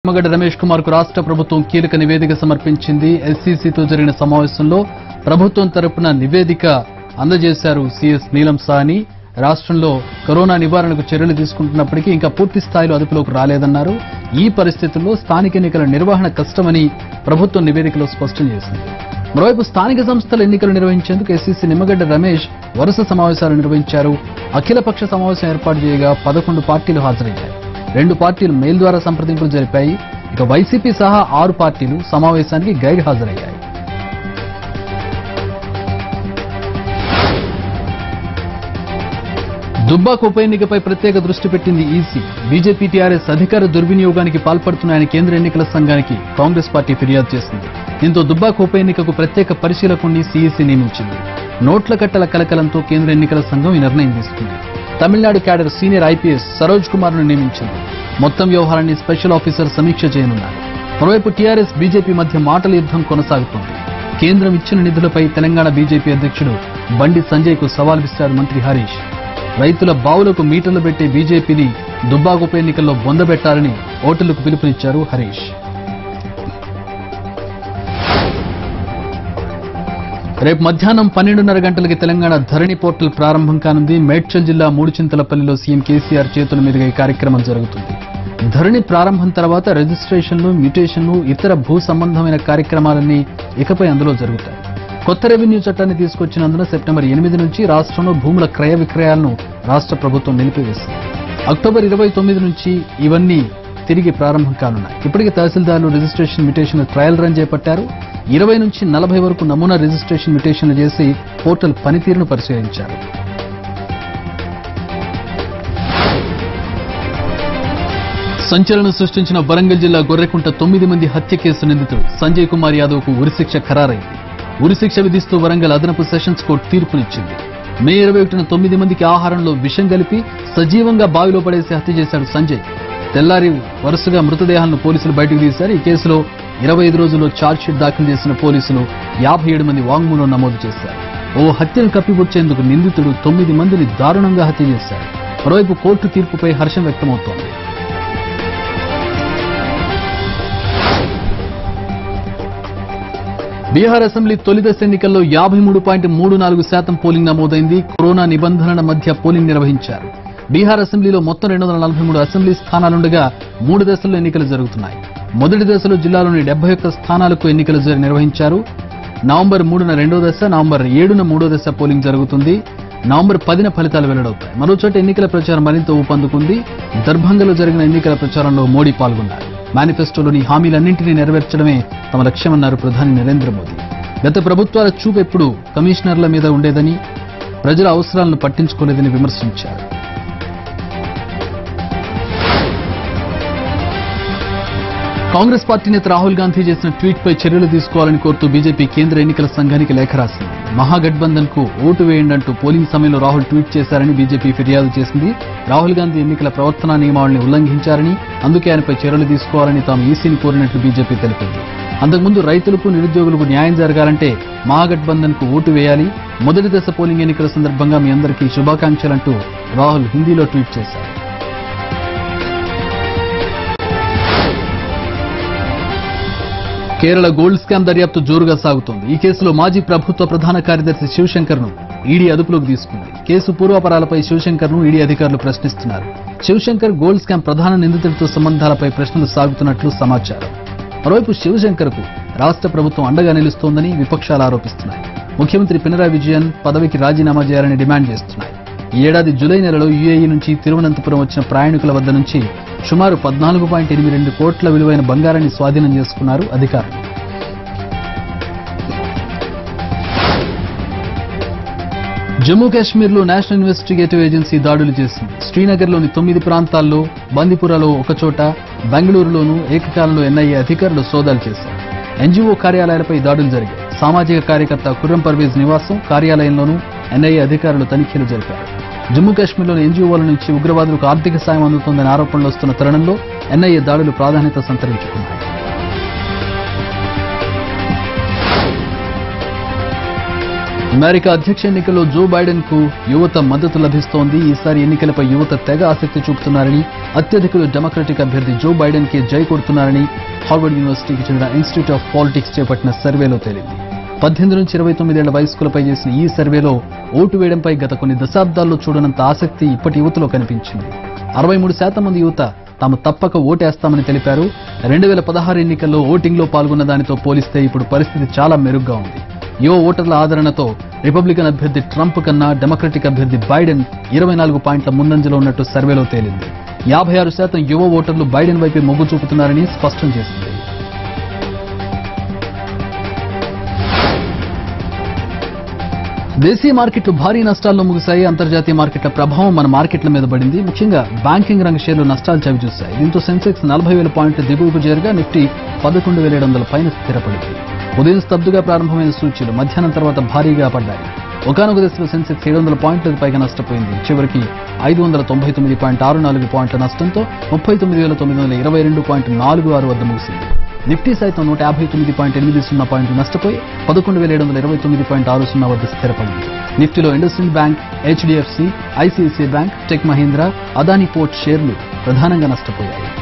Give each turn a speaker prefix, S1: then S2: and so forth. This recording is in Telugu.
S1: నిమ్మగడ్డ రమేష్ కుమార్ కు రాష్ట్ర ప్రభుత్వం కీలక నివేదిక సమర్పించింది ఎస్సీసీతో జరిగిన సమావేశంలో ప్రభుత్వం తరపున నివేదిక అందజేశారు సీఎస్ నీలం సాని రాష్ట్రంలో కరోనా నివారణకు చర్యలు తీసుకుంటున్నప్పటికీ ఇంకా పూర్తి స్థాయిలో అదుపులోకి రాలేదన్నారు ఈ పరిస్థితుల్లో స్థానిక ఎన్నికల నిర్వహణ కష్టమని ప్రభుత్వం నివేదికలో స్పష్టం చేసింది మరోవైపు స్థానిక సంస్థల ఎన్నికలు నిర్వహించేందుకు ఎస్సీసీ నిమ్మగడ్డ రమేష్ వరుస సమావేశాలు నిర్వహించారు అఖిలపక్ష సమావేశం ఏర్పాటు చేయగా పదకొండు పార్టీలు హాజరయ్యాయి రెండు పార్టీలు మెయిల్ ద్వారా సంప్రదింపులు జరిపాయి ఇక వైసీపీ సహా ఆరు పార్టీలు సమావేశానికి గైర్ హాజరయ్యాయి దుబ్బాక ఉప ఎన్నికపై ప్రత్యేక దృష్టి పెట్టింది ఈసీ బీజేపీ టీఆర్ఎస్ అధికార దుర్వినియోగానికి పాల్పడుతున్నాయని కేంద్ర ఎన్నికల సంఘానికి కాంగ్రెస్ పార్టీ ఫిర్యాదు చేసింది దీంతో దుబ్బాక ఉప ఎన్నికకు ప్రత్యేక పరిశీలకుణ్ణి సీఈసీ నియమించింది నోట్ల కట్టల కలకలంతో కేంద్ర ఎన్నికల సంఘం ఈ నిర్ణయం తీసుకుంది Tamil Nadu cadre senior IPS Saroj Kumar ను నియమించింది మొత్తం వ్యవహారాన్ని స్పెషల్ ఆఫీసర్ సమీక్ష చేయనున్నారు మరోవైపు టీఆర్ఎస్ బీజేపీ మధ్య మాటల యుద్ధం కొనసాగుతోంది కేంద్రం ఇచ్చిన నిధులపై తెలంగాణ బీజేపీ అధ్యక్షుడు బండి సంజయ్ కు సవాల్ విసిరారు మంత్రి హరీష్ రైతుల బావులకు మీటర్లు పెట్టే బీజేపీని దుబ్బాక ఉప ఎన్నికల్లో బొందబెట్టాలని ఓటర్లకు పిలుపునిచ్చారు హరీష్ రేపు మధ్యాహ్నం పన్నెండున్నర గంటలకి తెలంగాణ ధరణి పోర్టల్ ప్రారంభం కానుంది మేడ్చల్ జిల్లా మూడుచింతలపల్లిలో సీఎం కేసీఆర్ చేతుల మీదుగా ఈ కార్యక్రమం జరుగుతుంది ధరణి ప్రారంభం తర్వాత రిజిస్ట్రేషన్లు మ్యూటేషన్లు ఇతర భూ సంబంధమైన కార్యక్రమాలన్నీ ఇకపై అందులో జరుగుతాయి కొత్త రెవెన్యూ చట్టాన్ని తీసుకొచ్చినందున సెప్టెంబర్ ఎనిమిది నుంచి రాష్ట్రంలో భూముల క్రయ విక్రయాలను రాష్ట్ర ప్రభుత్వం నిలిపివేసింది అక్టోబర్ ఇరవై తొమ్మిది నుంచి ఇవన్నీ తిరిగి ప్రారంభం కానున్నాయి ఇప్పటికే తహసీల్దార్లు రిజిస్ట్రేషన్ మ్యూటేషన్ ట్రయల్ రన్ చేపట్టారు ఇరవై నుంచి నలభై వరకు నమూనా రిజిస్ట్రేషన్ మ్యూటేషన్లు చేసి పోర్టల్ పనితీరును పరిశీలించారు సంచలనం సృష్టించిన వరంగల్ జిల్లా గొర్రెకుంట తొమ్మిది మంది హత్య కేసు నిందితుడు సంజయ్ కుమార్ యాదవ్ కు ఉరిశిక్ష ఖరారైంది ఉరిశిక్ష విధిస్తూ వరంగల్ అదనపు సెషన్స్ కోర్టు తీర్పునిచ్చింది మే ఇరవై ఒకటిన తొమ్మిది మందికి ఆహారంలో విషం కలిపి సజీవంగా బావిలో పడేసి హత్య చేశాడు సంజయ్ తెల్లారి వరుసగా మృతదేహాలను పోలీసులు బయటకు తీశారు ఈ కేసులో ఇరవై ఐదు రోజుల్లో ఛార్జ్షీట్ దాఖలు చేసిన పోలీసులు యాభై ఏడు మంది వాంగ్మూలం నమోదు చేశారు ఓ హత్యను కప్పిపుచ్చేందుకు నిందితుడు తొమ్మిది మందిని దారుణంగా హత్య చేశాడు మరోవైపు కోర్టు తీర్పుపై హర్షం వ్యక్తమవుతోంది బీహార్ అసెంబ్లీ తొలిదశ ఎన్నికల్లో యాభై మూడు పాయింట్ మూడు నాలుగు శాతం పోలింగ్ నమోదైంది కరోనా నిబంధనల మధ్య పోలింగ్ నిర్వహించారు బీహార్ అసెంబ్లీలో మొత్తం రెండు వందల నలభై మూడు అసెంబ్లీ స్థానాలుండగా మూడు దశల్లో ఎన్నికలు జరుగుతున్నాయి మొదటి దశలో జిల్లాలోని డెబ్బై ఒక్క స్థానాలకు ఎన్నికలు జరి- నిర్వహించారు నవంబర్ మూడున రెండో దశ నవంబర్ ఏడున మూడో దశ పోలింగ్ జరుగుతుంది నవంబర్ పదిన ఫలితాలు వెల్లడవుతాయి మరోచోట ఎన్నికల ప్రచారం మరింత ఊపందుకుంది దర్భంగలో జరిగిన ఎన్నికల ప్రచారంలో మోడీ పాల్గొన్నారు మేనిఫెస్టోలోని హామీలన్నింటినీ నెరవేర్చడమే తమ లక్ష్యమన్నారు ప్రధాని నరేంద్ర మోదీ గత ప్రభుత్వాల చూపు ఎప్పుడు కమిషనర్ల మీద ఉండేదని ప్రజల అవసరాలను పట్టించుకోలేదని విమర్శించారు కాంగ్రెస్ పార్టీ నేత రాహుల్ గాంధీ చేసిన ట్వీట్ పై చర్యలు తీసుకోవాలని కోరుతూ బీజేపీ కేంద్ర ఎన్నికల సంఘానికి లేఖ రాసింది మహాగఠబంధన్ కు ఓటు వేయండి అంటూ పోలింగ్ సమయంలో రాహుల్ ట్వీట్ చేశారని బీజేపీ ఫిర్యాదు చేసింది రాహుల్ గాంధీ ఎన్నికల ప్రవర్తనా నియమావళిని ఉల్లంఘించారని అందుకే ఆయనపై చర్యలు తీసుకోవాలని తాము ఈసీని కోరినట్లు బీజేపీ తెలిపింది అంతకుముందు రైతులకు నిరుద్యోగులకు న్యాయం జరగాలంటే మహాగఠబంధన్ కు ఓటు వేయాలి మొదటి దశ పోలింగ్ ఎన్నికల సందర్భంగా మీ అందరికీ శుభాకాంక్షలంటూ రాహుల్ హిందీలో ట్వీట్ చేశారు కేరళ గోల్డ్ స్కామ్ దర్యాప్తు జోరుగా సాగుతోంది ఈ కేసులో మాజీ ప్రభుత్వ ప్రధాన కార్యదర్శి శివశంకర్ ను ఈడీ అదుపులోకి తీసుకుంది కేసు పూర్వాపరాలపై శివశంకర్ ను ఈడీ అధికారులు ప్రశ్నిస్తున్నారు శివశంకర్ గోల్డ్ స్కామ్ ప్రధాన నిందితుడితో సంబంధాలపై ప్రశ్నలు సాగుతున్నట్లు సమాచారం మరోవైపు శివశంకర్ కు రాష్ట్ర ప్రభుత్వం అండగా నిలుస్తోందని విపక్షాలు ఆరోపిస్తున్నాయి ముఖ్యమంత్రి పినరాయి విజయన్ పదవికి రాజీనామా చేయాలని డిమాండ్ చేస్తున్నాయి ఈ ఏడాది జూలై నెలలో యుఏఈ నుంచి తిరువనంతపురం వచ్చిన ప్రయాణికుల వద్ద నుంచి సుమారు పద్నాలుగు పాయింట్ ఎనిమిది రెండు కోట్ల విలువైన బంగారాన్ని స్వాధీనం చేసుకున్నారు అధికారులు జమ్మూ కాశ్మీర్లో నేషనల్ ఇన్వెస్టిగేటివ్ ఏజెన్సీ దాడులు చేసింది శ్రీనగర్లోని తొమ్మిది ప్రాంతాల్లో బందిపురలో ఒకచోట బెంగళూరులోనూ ఏకకాలంలో ఎన్ఐఏ అధికారులు సోదాలు చేశారు ఎన్జీఓ కార్యాలయాలపై దాడులు జరిగాయి సామాజిక కార్యకర్త ఖుర్రం పర్వేజ్ నివాసం కార్యాలయంలోనూ ఎన్ఐఏ అధికారులు తనిఖీలు జరిపారు జమ్మూ కాశ్మీర్లోని ఎన్జీఓల నుంచి ఉగ్రవాదులకు ఆర్థిక సాయం అందుతోందనే ఆరోపణలు వస్తున్న తరుణంలో ఎన్ఐఏ దాడులు ప్రాధాన్యత సంతరించుకున్నాయి అమెరికా అధ్యక్ష ఎన్నికల్లో జో బైడెన్ కు యువత మద్దతు లభిస్తోంది ఈసారి ఎన్నికలపై యువత తెగ ఆసక్తి చూపుతున్నారని అత్యధికులు డెమోక్రటిక్ అభ్యర్థి జో బైడెన్ కి జై కొడుతున్నారని హార్వర్డ్ యూనివర్సిటీకి చెందిన ఇన్స్టిట్యూట్ ఆఫ్ పాలిటిక్స్ చేపట్టిన సర్వేలో తేలింది పద్దెనిమిది నుంచి ఇరవై తొమ్మిదేళ్ల వయస్కులపై చేసిన ఈ సర్వేలో ఓటు వేయడంపై గత కొన్ని దశాబ్దాల్లో చూడనంత ఆసక్తి ఇప్పటి యువతలో కనిపించింది అరవై మూడు శాతం మంది యువత తాము తప్పక ఓటేస్తామని తెలిపారు రెండు వేల పదహారు ఎన్నికల్లో ఓటింగ్లో పాల్గొన్న దానితో పోలిస్తే ఇప్పుడు పరిస్థితి చాలా మెరుగ్గా ఉంది యువ ఓటర్ల ఆదరణతో రిపబ్లికన్ అభ్యర్థి ట్రంప్ కన్నా డెమోక్రటిక్ అభ్యర్థి బైడెన్ ఇరవై నాలుగు పాయింట్ల ముందంజలో ఉన్నట్టు సర్వేలో తేలింది యాభై ఆరు శాతం యువ ఓటర్లు బైడెన్ వైపే మొగ్గు చూపుతున్నారని స్పష్టం చేసింది దేశీయ మార్కెట్లు భారీ నష్టాల్లో ముగిశాయి అంతర్జాతీయ మార్కెట్ల ప్రభావం మన మార్కెట్ల మీద పడింది ముఖ్యంగా బ్యాంకింగ్ రంగ షేర్లు నష్టాలు చవిచూశాయి దీంతో సెన్సెక్స్ నలభై వేల పాయింట్ల దిగువకు చేరగా నిఫ్టీ పదకొండు వేల ఏడు వందల పైన స్థిరపడింది ఉదయం స్తబ్దుగా ప్రారంభమైన సూచీలు మధ్యాహ్నం తర్వాత భారీగా పడ్డాయి ఒకనొక దశలో సెన్సెక్స్ ఏడు వందల పాయింట్లకు పైగా నష్టపోయింది చివరికి ఐదు వందల తొంభై తొమ్మిది పాయింట్ ఆరు నాలుగు పాయింట్ల నష్టంతో ముప్పై తొమ్మిది వేల తొమ్మిది వందల ఇరవై రెండు పాయింట్ నాలుగు ఆరు వద్ద ముగిసింది నిఫ్టీ సైతం నూట యాభై తొమ్మిది పాయింట్ ఎనిమిది సున్నా పాయింట్లు నష్టపోయి పదకొండు వేల ఏడు వందల ఇరవై తొమ్మిది పాయింట్ ఆరు సున్నా వద్ద స్థిరపడింది నిఫ్టీలో industrial bank HDFC ICICI bank tech Mahindra Adani port షేర్లు ప్రధానంగా నష్టపోయాయి